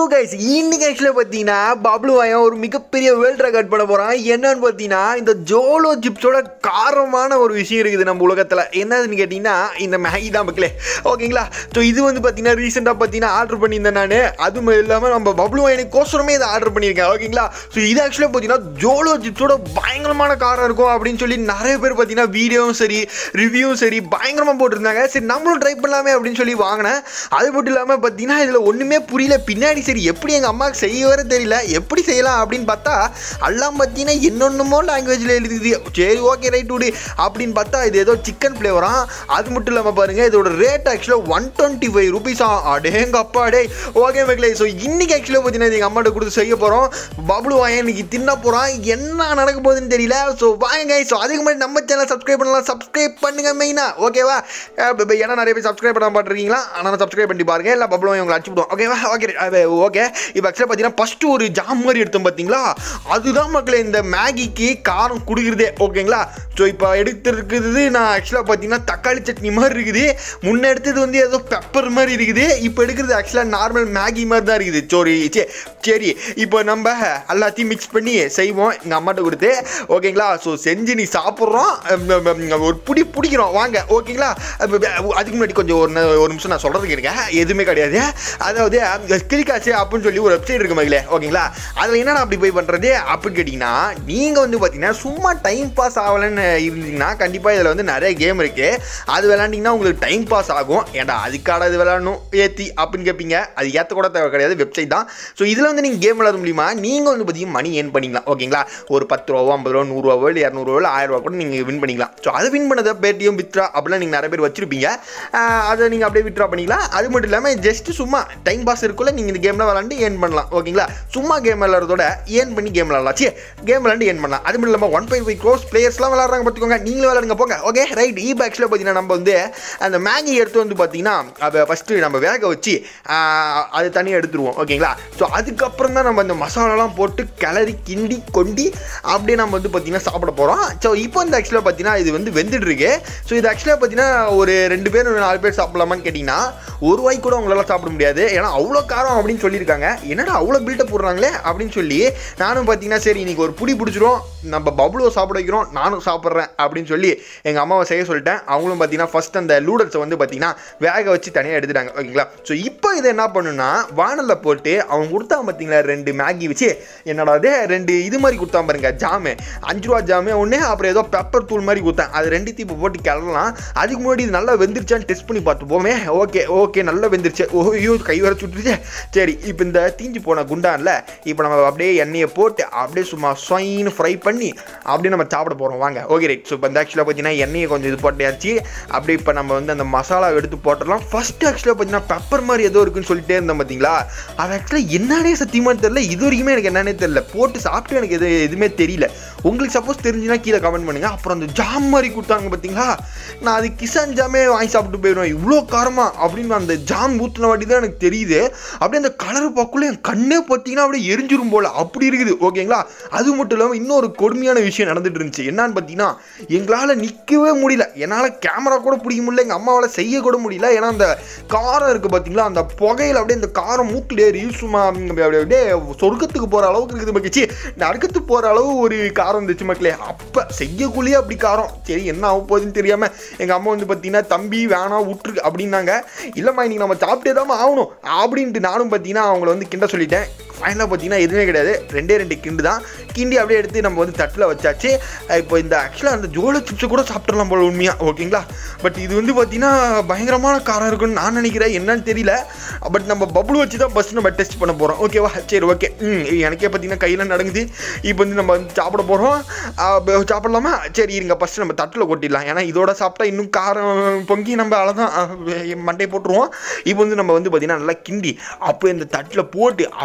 guys இன்னைக்கு ஆக்சுவலாக பார்த்தீங்கன்னா பப்ளு வாயன் ஒரு மிகப்பெரிய வேர்ல்ட் ரெக்கார்ட் பண்ண போகிறான் என்னன்னு பார்த்தீங்கன்னா இந்த ஜோலோ சிப்ஸோட காரமான ஒரு விஷயம் இருக்குது நம்ம உலகத்தில் என்னதுன்னு கேட்டிங்கன்னா இந்த மேகி தான் மக்களே ஓகேங்களா ஸோ இது வந்து பார்த்தீங்கன்னா ரீசெண்டாக பார்த்தீங்கன்னா ஆர்டர் பண்ணியிருந்தேன் நான் அதுவும் இல்லாமல் நம்ம பப்ளு வாயனுக்கோசரமே இதை ஆர்டர் பண்ணியிருக்கேன் ஓகேங்களா ஸோ இது ஆக்சுவலாக பார்த்தீங்கன்னா ஜோலோ சிப்ஸோட பயங்கரமான காரம் இருக்கும் அப்படின்னு சொல்லி நிறைய பேர் பார்த்தீங்கன்னா வீடியோவும் சரி ரிவ்யூவும் சரி பயங்கரமாக போட்டிருந்தாங்க சரி நம்மளும் ட்ரை பண்ணலாமே அப்படின்னு சொல்லி வாங்கினேன் அது மட்டும் இல்லாமல் பார்த்தீங்கன்னா இதில் ஒன்றுமே புரியல பின்னாடி சரி எப்படி எங்கள் அம்மாவுக்கு செய்ய வர தெரியல எப்படி செய்யலாம் அப்படின்னு பார்த்தா எல்லாம் பார்த்தீங்கன்னா என்னொன்னுமோ லாங்குவேஜில் எழுதுது சரி ஓகே ரைட் விடு அப்படின்னு பார்த்தா இது ஏதோ சிக்கன் ஃப்ளேவராக அது மட்டும் இல்லாமல் பாருங்கள் இதோட ரேட் ஆக்சுவலாக ஒன் டுவெண்ட்டி ஃபைவ் ருபீஸா அடேங்க அப்பா டே ஓகே மக்களே ஸோ இன்னைக்கு ஆக்சுவலாக பார்த்தீங்கன்னா எங்கள் அம்மாட்ட கொடுத்து செய்ய போகிறோம் பப்ளு வாயன் இன்னைக்கு தின்ன போகிறான் என்ன நடக்க போகுதுன்னு தெரியல ஸோ வாங்க ஸோ அதுக்கு முன்னாடி நம்ம சேனல் சப்ஸ்கிரைப் பண்ணலாம் சப்ஸ்கிரைப் பண்ணுங்க மெயினாக ஓகேவா அஹ் இப்ப ஏன்னா நிறைய பேர் சப்ஸ்கிரைப் பண்ண மாட்டிருக்கீங்களா ஆனால் சப்ஸ்கிரைப் பண்ணி பாருங்க இல்லை பப்ளு வாயன் உங்களை அடிச்சு விடுவோம் ஓகேவா ஓகே ஓகே இப்போ ஆக்சுவலாக பார்த்தீங்கன்னா ஃபஸ்ட்டு ஒரு ஜாம் மாதிரி எடுத்தோம் பார்த்தீங்களா அதுதான் மக்களே இந்த மேகிக்கு காரம் கொடுக்குறதே ஓகேங்களா ஸோ இப்போ எடுத்துருக்குது நான் ஆக்சுவலாக பார்த்தீங்கன்னா தக்காளி சட்னி மாதிரி இருக்குது முன்ன எடுத்தது வந்து ஏதோ பெப்பர் மாதிரி இருக்குது இப்போ எடுக்கிறது ஆக்சுவலாக நார்மல் மேகி மாதிரி தான் இருக்குது சோரி சே சரி இப்போ நம்ம எல்லாத்தையும் மிக்ஸ் பண்ணி செய்வோம் எங்கள் அம்மாட்ட கொடுத்து ஓகேங்களா ஸோ செஞ்சு நீ சாப்பிட்றோம் ஒரு புடி பிடிக்கிறோம் வாங்க ஓகேங்களா அப்ப, அப்ப, அதுக்கு முன்னாடி கொஞ்சம் ஒரு ந- ஒரு நிமிஷம் நான் சொல்கிறதுக்கு இருக்கேன் எதுவுமே கிடையாது அதாவது கிளிக்காச்சு அப்படின்னு சொல்லி ஒரு வெப்சைட் இருக்கு மகளே ஓகேங்களா அதில் என்னடா அப்படி போய் பண்ணுறது அப்படின்னு கேட்டிங்கன்னா நீங்கள் வந்து பார்த்தீங்கன்னா சும்மா டைம் பாஸ் ஆகலைன்னு இருந்தீங்கன்னா கண்டிப்பாக இதில் வந்து நிறைய கேம் இருக்குது அது விளாண்டிங்கன்னா உங்களுக்கு டைம் பாஸ் ஆகும் ஏன்டா அதுக்காக இது விளாடணும் ஏற்றி அப்படின்னு கேட்பீங்க அது ஏற்ற கூட தேவை கிடையாது வெப்சைட் தான் ஸோ இதில் வந்து நீங்கள் கேம் விளாட முடியுமா நீங்கள் வந்து பார்த்தீங்கன்னா மணி ஏர்ன் பண்ணிக்கலாம் ஓகேங்களா ஒரு பத்து ரூபாவோ ஐம்பது ரூபா நூறுரூவாவோ இல்லை இரநூறுவா இல்லை ஆயிரம் ரூபா கூட நீங்கள் வின் பண்ணிக்கலாம் ஸோ அதை வின் பண்ணதை பேடிஎம் வித்ரா அப்படிலாம் நீங்கள் நிறைய பேர் வச்சிருப்பீங்க ஆஹ் அதை நீங்கள் அப்படியே வித்ரா பண்ணிக்கலாம் அது மட்டும் இல்லாமல் ஜஸ்ட் சும்மா டைம் பாஸ் இருக்குள்ள நீங்கள் இந்த கேமில் விளாண்டு ஏர்ன் பண்ணலாம் ஓகேங்களா சும்மா கேம் விளாட்றதோட ஏர்ன் பண்ணி கேம் விளாடலாம் சரி கேம் விளாண்டு ஏர்ன் பண்ணலாம் அது மட்டும் இல்லாமல் ஒன் பை ஃபைவ் க்ரோஸ் பிளேயர்ஸ்லாம் விளாட்றாங்க பார்த்துக்கோங்க நீங்களும் விளாடுங்க போங்க ஓகே ரைட் இ பேக்ஸில் பார்த்தீங்கன்னா நம்ம வந்து அந்த மேகி எடுத்து வந்து பார்த்தீங்கன்னா அதை ஃபஸ்ட்டு நம்ம வேக வச்சு ஆஹ், அது தனியாக எடுத்துருவோம் ஓகேங்களா ஸோ அதுக்கப்புறம் தான் நம்ம அந்த மசாலாலாம் போட்டு கிளறி கிண்டி கொண்டி அப்படியே நம்ம வந்து பார்த்தீங்கன்னா சாப்பிட போகிறோம் ஸோ இப்போ வந்து ஆக்சுவலாக பார்த்தீங்கன்னா இது வந்து வெந்துட்டு இருக்கு ஸோ இது ஆக்சுவலாக பார்த்தீங்கன்னா ஒரு ரெண்டு பேர் ஒரு நாலு பேர் சாப்பிடலாமான்னு கேட்டிங்கன்னா ஒரு வாய் கூட உங்களால் சாப்பிட முடியாது ஏன்னா அவ்வளோ காரம் அப்படின்னு சொல்லியிருக்காங்க என்னடா அவ்வளோ பில்டப் போடுறாங்களே அப்படின்னு சொல்லி நானும் பார்த்தீங்கன்னா சரி இன்னைக்கு ஒரு புடி பிடிச்சிரும் நம்ம பப்ளுவை சாப்பிட வைக்கிறோம் நானும் சாப்பிட்றேன் அப்படின்னு சொல்லி எங்கள் அம்மாவை செய்ய சொல்லிட்டேன் அவங்களும் பார்த்தீங்கன்னா ஃபர்ஸ்ட் அந்த லூடல்ஸை வந்து பார்த்தீங்கன்னா வேக வச்சு தனியாக எடுத்துட்டாங்க ஓகேங்களா ஸோ இப்போ இதை என்ன பண்ணுன்னா வானலில் போட்டு அவங்க கொடுத்தாங்க பார்த்தீங்களா ரெண்டு மேகி வச்சு என்னடா அது ரெண்டு இது மாதிரி கொடுத்தான் பாருங்க ஜாமு அஞ்சு ரூபா ஜாமு ஒன்று அப்புறம் ஏதோ பெப்பர் தூள் மாதிரி கொடுத்தேன் அது ரெண்டுத்தையும் இப்போ போட்டு கிளறலாம் அதுக்கு முன்னாடி இது நல்லா வெந்துருச்சான்னு டெஸ்ட் பண்ணி பார்த்து போமே ஓகே ஓகே நல்லா வெந்துருச்சு ஓய்யோ கை வர சுட்டுருச்சு சரி இப்போ இந்த தீஞ்சு போன குண்டான்ல இப்போ நம்ம அப்படியே எண்ணெயை போட்டு அப்படியே சும்மா சொயின்னு ஃப்ரை பண்ணி அப்படியே நம்ம சாப்பிட போகிறோம் வாங்க ஓகே ரைட் ஸோ இப்போ இந்த ஆக்சுவலாக பார்த்தீங்கன்னா எண்ணெயை கொஞ்சம் இது போட்டாச்சு அப்படியே இப்போ நம்ம வந்து அந்த மசாலா எடுத்து போட்டுடலாம் ஃபர்ஸ்ட் ஆக்சுவலாக பார்த்தீங்கன்னா பெப்பர் மாதிரி ஏதோ இருக்குன்னு சொல்லிட்டே இருந்தோம் பார்த்தீங்களா அது ஆக்சுவலாக என்னன்னே சத்தியமாக தெரியல இது வரைக்குமே எனக்கு என்னன்னே தெரியல போட்டு சாப்பிட்டு எனக்கு எது எதுவுமே தெரியல உங்களுக்கு சப்போஸ் தெரிஞ்சுன்னா கீழே கமெண்ட் பண்ணுங்க அப்புறம் அந்த ஜாம் மாதிரி கொடுத்தாங்க பார்த்தீங்களா நான் அது கிசான் ஜாமே வாங்கி சாப்பிட்டு போயிடுவேன் இவ்வளோ காரமா அப்படின்னு அந்த ஜாம் ஊற்றின வாட்டி தான் எனக்கு தெரியுது அப்படியே அந்த கலர் பார்க்குள்ள என் கண்ணே பார்த்தீங்கன்னா அப்படியே எரிஞ்சிரும் போல அப்படி இருக்குது ஓகேங்களா அது மட்டும் இல்லாமல் இன்னொரு கொடுமையான விஷயம் நடந்துட்டு இருந்துச்சு என்னன்னு பார்த்தீங்கன்னா எங்களால் நிற்கவே முடியல என்னால் கேமரா கூட பிடிக்க முடியல எங்கள் அம்மாவால் செய்ய கூட முடியல ஏன்னா அந்த காரம் இருக்குது பார்த்தீங்களா அந்த புகையில் அப்படியே இந்த காரம் மூக்கில் ஏறி சும்மா அப்படியே அப்படியே சொர்க்கத்துக்கு போகிற அளவுக்கு இருக்குது மகிழ்ச்சி நரக்கத்துக்கு போகிற அளவு ஒரு காரம் இருந்துச்சு மக்களே அப்போ செய்யக்குள்ளேயே அப்படி காரம் சரி என்ன ஆக போகுதுன்னு தெரியாமல் எங்கள் அம்மா வந்து பார்த்தீங்கன்னா தம்பி வேணாம் விட்டுரு அப்படின்னாங்க இல்லைம்மா இன்னைக்கு நம்ம சாப்பிட்டே தான் ஆகணும் அப்படின்ட்டு நானும் பார்த்தீங்கன்னா அவங்கள வந்து கிண்ட சொல்லிட்டேன் ஃபைனலாக பார்த்தீங்கன்னா எதுவுமே கிடையாது ரெண்டே ரெண்டு கிண்டு தான் கிண்டி அப்படியே எடுத்து நம்ம வந்து தட்டில் வச்சாச்சு அஹ் இப்போ இந்த ஆக்சுவலாக அந்த ஜோலோ சிப்ஸை கூட சாப்பிட்றலாம் போல உண்மையாக ஓகேங்களா பட் இது வந்து பார்த்தீங்கன்னா பயங்கரமான காரம் இருக்குன்னு நான் நினைக்கிறேன் என்னன்னு தெரியல பட் நம்ம பபுள் வச்சு தான் ஃபஸ்ட் நம்ம டெஸ்ட் பண்ண போகிறோம் ஓகேவா சரி ஓகே ம் எனக்கே பார்த்தீங்கன்னா கையில் நடங்குது இப்போ வந்து நம்ம வந்து சாப்பிட போகிறோம் சாப்பிடலாமா சரி இருங்க ஃபஸ்ட்டு நம்ம தட்டில் கொட்டிடலாம் ஏன்னா இதோட சாப்பிட்டா இன்னும் காரம் பொங்கி நம்ம அவ்வளோதான் மண்டை போட்டுருவோம் இப்போ வந்து நம்ம வந்து பார்த்தீங்கன்னா நல்லா கிண்டி அப்போ இந்த தட்டில் போட்டு அப்படியே வழி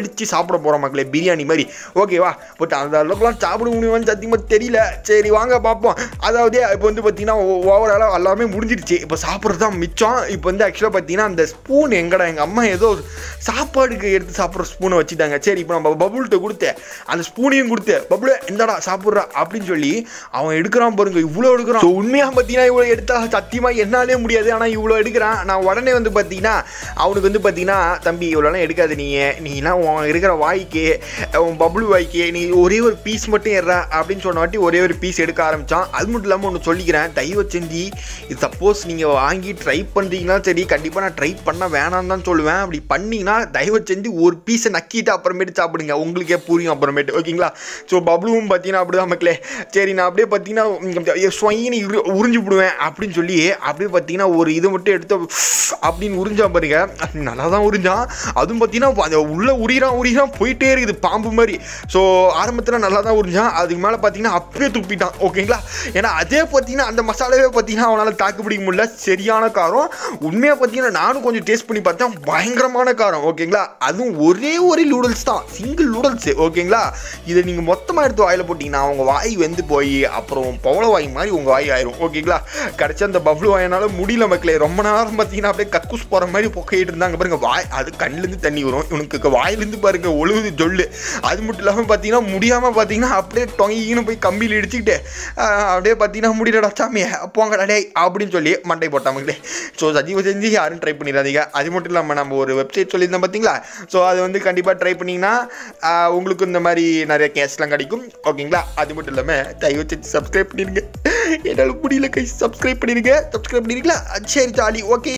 வலிச்சு சாப்பிட போகிறோம் மக்களே பிரியாணி மாதிரி ஓகேவா பட் அந்த அளவுக்குலாம் சாப்பிட முடியுமான்னு சத்தியமாக தெரியல சரி வாங்க பார்ப்போம் அதாவது இப்போ வந்து பார்த்தீங்கன்னா ஓவராலாக எல்லாமே முடிஞ்சிருச்சு இப்போ சாப்பிட்றது தான் மிச்சம் இப்போ வந்து ஆக்சுவலாக பார்த்தீங்கன்னா அந்த ஸ்பூன் எங்கடா எங்கள் அம்மா ஏதோ சாப்பாடுக்கு எடுத்து சாப்பிட்ற ஸ்பூனை வச்சுட்டாங்க சரி இப்போ நம்ம பபுள்கிட்ட கொடுத்தேன் அந்த ஸ்பூனையும் கொடுத்து பபுள் எந்தடா சாப்பிட்றா அப்படின்னு சொல்லி அவன் எடுக்கிறான் பாருங்க இவ்வளோ எடுக்கிறான் ஸோ உண்மையாக பார்த்தீங்கன்னா இவ்வளோ எடுத்தா சத்தியமாக என்னாலே முடியாது ஆனால் இவ்வளோ எடுக்கிறான் நான் உடனே வந்து பார்த்தீங்கன்னா அவனுக்கு வந்து பார்த்தீங்கன்னா தம்பி இவ்வளோலாம் எடுக்காது நீ நீலாம் உன் இருக்கிற வாய்க்கு உன் பபுள் வாய்க்கு நீ ஒரே ஒரு பீஸ் மட்டும் ஏறா அப்படின்னு சொன்ன வாட்டி ஒரே ஒரு பீஸ் எடுக்க ஆரம்பித்தான் அது மட்டும் இல்லாமல் ஒன்று சொல்லிக்கிறேன் தயவு செஞ்சு இது சப்போஸ் நீங்கள் வாங்கி ட்ரை பண்ணுறீங்கன்னா சரி கண்டிப்பாக நான் ட்ரை பண்ண வேணாம் தான் சொல்லுவேன் அப்படி பண்ணீங்கன்னா தயவு செஞ்சு ஒரு பீஸை நக்கிட்டு அப்புறமேட்டு சாப்பிடுங்க உங்களுக்கே புரியும் அப்புறமேட்டு ஓகேங்களா ஸோ பப்ளுவும் பார்த்தீங்கன்னா அப்படி தான் மக்களே சரி நான் அப்படியே பார்த்தீங்கன்னா ஸ்வயின்னு உறிஞ்சு விடுவேன் அப்படின்னு சொல்லி அப்படியே பார்த்தீங்கன்னா ஒரு இதை மட்டும் எடுத்து அப்படின்னு உறிஞ்சா பாருங்க அது நல்லா தான் உறிஞ்சான் அதுவும் பார்த்தீங்கன்னா அந்த உள்ள உரிகிறான் உரிகிறான் போயிட்டே இருக்குது பாம்பு மாதிரி ஸோ ஆரம்பத்தில் நல்லா தான் உறிஞ்சான் அதுக்கு மேலே பார்த்தீங்கன்னா அப்படியே துப்பிட்டான் ஓகேங்களா ஏன்னா அதே பார்த்தீங்கன்னா அந்த மசாலாவே பார்த்தீங்கன்னா அவனால் தாக்கு பிடிக்க முடியல சரியான காரம் உண்மையாக பார்த்தீங்கன்னா நானும் கொஞ்சம் டேஸ்ட் பண்ணி பார்த்தேன் பயங்கரமான காரம் ஓகேங்களா அதுவும் ஒரே ஒரு நூடுல்ஸ் தான் சிங்கிள் நூடுல்ஸ் ஓகேங்களா இதை நீங்கள் மொத்தமாக எடுத்து வாயில் போட்டிங்கன்னா அவங்க வாய் வெந்து போய் அப்புறம் பவள வாய் மாதிரி உங்கள் வாய் ஆயிரும் ஓகேங்களா கடைசி அந்த பப்ளு வாயினால முடியல மக்களே ரொம்ப நேரம் பார்த்தீங்கன்னா அப்படியே கக்கூஸ் போகிற மாதிரி பொக்கையிட்டு இருந்தாங்க பாருங்க வாய் அது கண்ணுலேருந்து தண்ணி வரும் இவனுக்கு வாயிலேருந்து பாருங்க ஒழுகுது ஜொல்லு அது மட்டும் இல்லாமல் பார்த்தீங்கன்னா முடியாமல் பார்த்தீங்கன்னா அப்படியே டொங்கின்னு போய் கம்பியில் இடிச்சுக்கிட்டு ஆஹ், அப்படியே பார்த்தீங்கன்னா முடியலடா சாமியை போங்கடா டேய் அப்படின்னு சொல்லி மண்டை போட்டாங்களே ஸோ சஜீவ செஞ்சு யாரும் ட்ரை பண்ணிடாதீங்க அது மட்டும் இல்லாமல் நம்ம ஒரு வெப்சைட் சொல்லியிருந்தோம் பார்த்தீங்களா ஸோ அது வந்து கண்டிப்பாக ட்ரை பண்ணிங்கன்னா ஆஹ், உங்களுக்கு இந்த மாதிரி நிறைய கேஷ்லாம் கிடைக்கும் ஓகேங்களா அது மட்டும் இல்லாமல் தயவு செஞ்சு சப்ஸ்கிரைப் பண்ணிடுங்க என்னால் முடியல கை சப்ஸ்கிரைப் பண்ணிடுங்க சப்ஸ்கிரைப் பண்ணிருக்கீங்களா சரி ஜாலி ஓகே